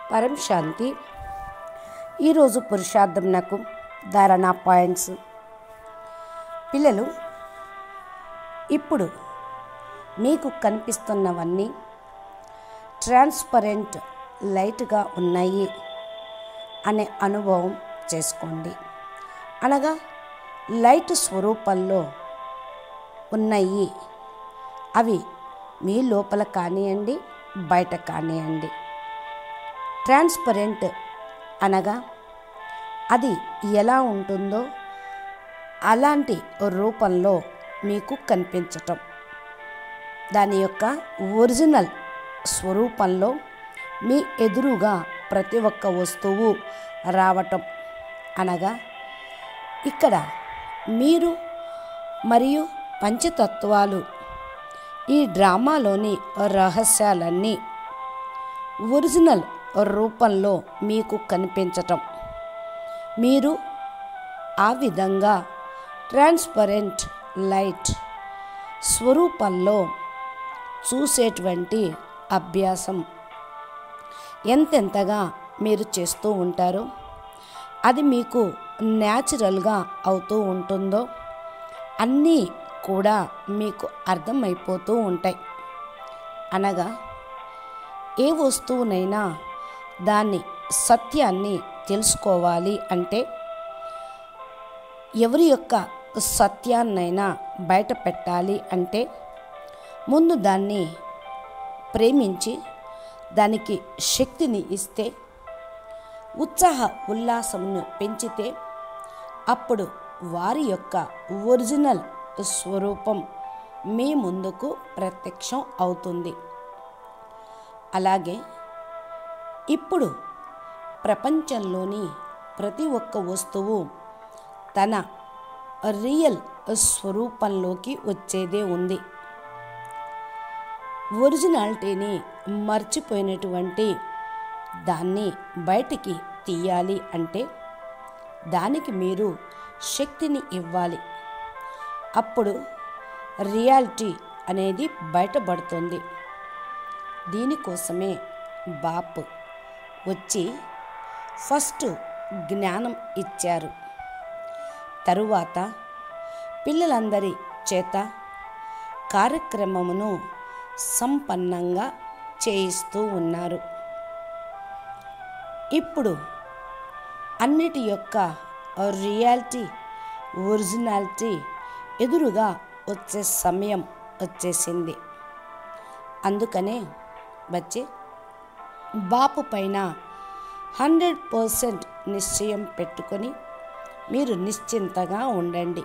పరం శాంతి ఈరోజు పురుషార్థం నాకు ధారణ పాయింట్స్ పిల్లలు ఇప్పుడు మీకు కనిపిస్తున్నవన్నీ ట్రాన్స్పరెంట్ లైట్గా ఉన్నాయి అనే అనుభవం చేసుకోండి అనగా లైట్ స్వరూపంలో ఉన్నాయి అవి మీ లోపల కానివ్వండి బయట కానివ్వండి ట్రాన్స్పరెంట్ అనగా అది ఎలా ఉంటుందో అలాంటి రూపంలో మీకు కనిపించటం దాని యొక్క ఒరిజినల్ స్వరూపంలో మీ ఎదురుగా ప్రతి ఒక్క వస్తువు రావటం అనగా ఇక్కడ మీరు మరియు పంచతత్వాలు ఈ డ్రామాలోని రహస్యాలన్నీ ఒరిజినల్ రూపంలో మీకు కనిపించటం మీరు ఆ విధంగా ట్రాన్స్పరెంట్ లైట్ స్వరూపంలో చూసేటువంటి అభ్యాసం ఎంతెంతగా మీరు చేస్తూ ఉంటారో అది మీకు న్యాచురల్గా అవుతూ ఉంటుందో అన్నీ కూడా మీకు అర్థమైపోతూ ఉంటాయి అనగా ఏ వస్తువునైనా దాన్ని సత్యాన్ని తెలుసుకోవాలి అంటే ఎవరి యొక్క సత్యాన్నైనా బయట పెట్టాలి అంటే ముందు దాన్ని ప్రేమించి దానికి శక్తిని ఇస్తే ఉత్సాహ ఉల్లాసమును పెంచితే అప్పుడు వారి యొక్క ఒరిజినల్ స్వరూపం మీ ముందుకు ప్రత్యక్షం అవుతుంది అలాగే ఇప్పుడు ప్రపంచంలోని ప్రతి ఒక్క వస్తువు తన రియల్ స్వరూపంలోకి వచ్చేదే ఉంది ఒరిజినాలిటీని మర్చిపోయినటువంటి దాన్ని బయటికి తీయాలి అంటే దానికి మీరు శక్తిని ఇవ్వాలి అప్పుడు రియాలిటీ అనేది బయటపడుతుంది దీనికోసమే బాప్ వచ్చి ఫస్ట్ జ్ఞానం ఇచ్చారు తరువాత పిల్లలందరి చేత కార్యక్రమమును సంపన్నంగా చేయిస్తూ ఉన్నారు ఇప్పుడు అన్నిటి యొక్క రియాలిటీ ఒరిజినాలిటీ ఎదురుగా వచ్చే సమయం వచ్చేసింది అందుకనే వచ్చి బాపు పైన హండ్రెడ్ పర్సెంట్ నిశ్చయం పెట్టుకొని మీరు నిశ్చింతగా ఉండండి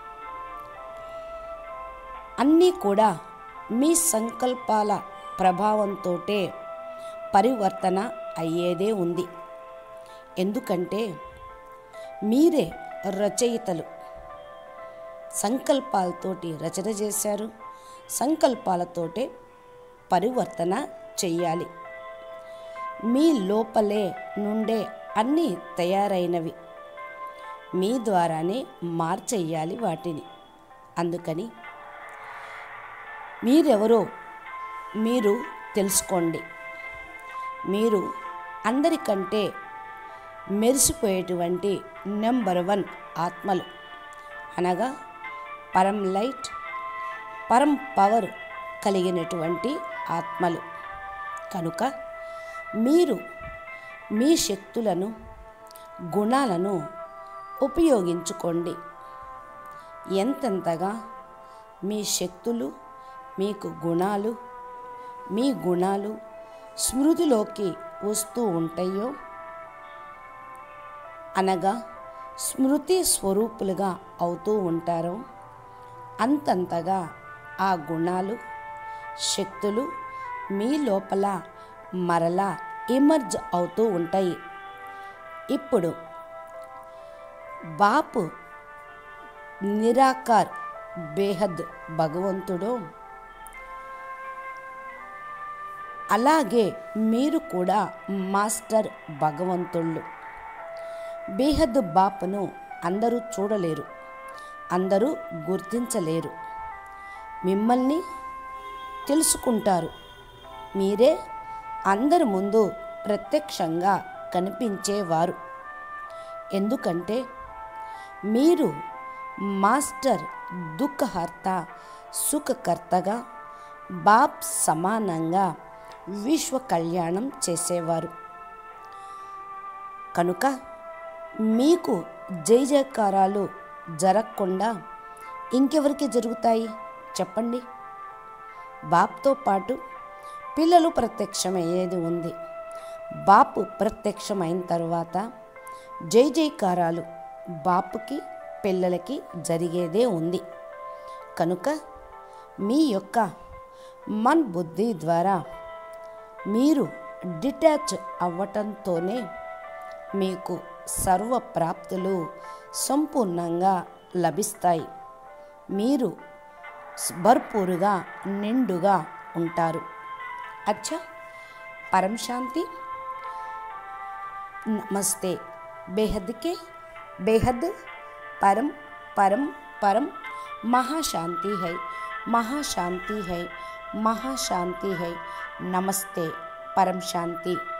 అన్నీ కూడా మీ సంకల్పాల ప్రభావంతో పరివర్తన అయ్యేదే ఉంది ఎందుకంటే మీరే రచయితలు సంకల్పాలతోటి రచన చేశారు సంకల్పాలతోటే పరివర్తన చెయ్యాలి మీ లోపలే నుండే అన్నీ తయారైనవి మీ ద్వారానే మార్చెయ్యాలి వాటిని అందుకని మీరెవరో మీరు తెలుసుకోండి మీరు అందరికంటే మెరిసిపోయేటువంటి నెంబర్ వన్ ఆత్మలు అనగా పరం లైట్ పరం పవర్ కలిగినటువంటి ఆత్మలు కనుక మీరు మీ శక్తులను గుణాలను ఉపయోగించుకోండి ఎంతెంతగా మీ శక్తులు మీకు గుణాలు మీ గుణాలు స్మృతిలోకి వస్తూ ఉంటాయో అనగా స్మృతి స్వరూపులుగా అవుతూ ఉంటారో అంతంతగా ఆ గుణాలు శక్తులు మీ లోపల మరలా ఎమర్జ్ అవుతూ ఉంటాయి ఇప్పుడు బాపు నిరాకార్ బేహద్ భగవంతుడు అలాగే మీరు కూడా మాస్టర్ భగవంతుళ్ళు బేహద్ బాపును అందరూ చూడలేరు అందరూ గుర్తించలేరు మిమ్మల్ని తెలుసుకుంటారు మీరే అందరి ముందు ప్రత్యక్షంగా కనిపించేవారు ఎందుకంటే మీరు మాస్టర్ దుఃఖహర్త సుఖకర్తగా బాప్ సమానంగా విశ్వ కళ్యాణం చేసేవారు కనుక మీకు జై జయకారాలు జరగకుండా ఇంకెవరికి జరుగుతాయి చెప్పండి బాప్తో పాటు పిల్లలు ప్రత్యక్షమయ్యేది ఉంది బాపు ప్రత్యక్షమైన తర్వాత జై జైకారాలు బాపుకి పిల్లలకి జరిగేదే ఉంది కనుక మీ యొక్క మన్ బుద్ధి ద్వారా మీరు డిటాచ్ అవ్వటంతోనే మీకు సర్వ ప్రాప్తులు సంపూర్ణంగా లభిస్తాయి మీరు భర్పూరుగా నిండుగా ఉంటారు అచ్చా పరం శాంతి नमस्ते बेहद के बेहद परम परम परम महाशांति है महाशांति है महाशांति है नमस्ते परम शांति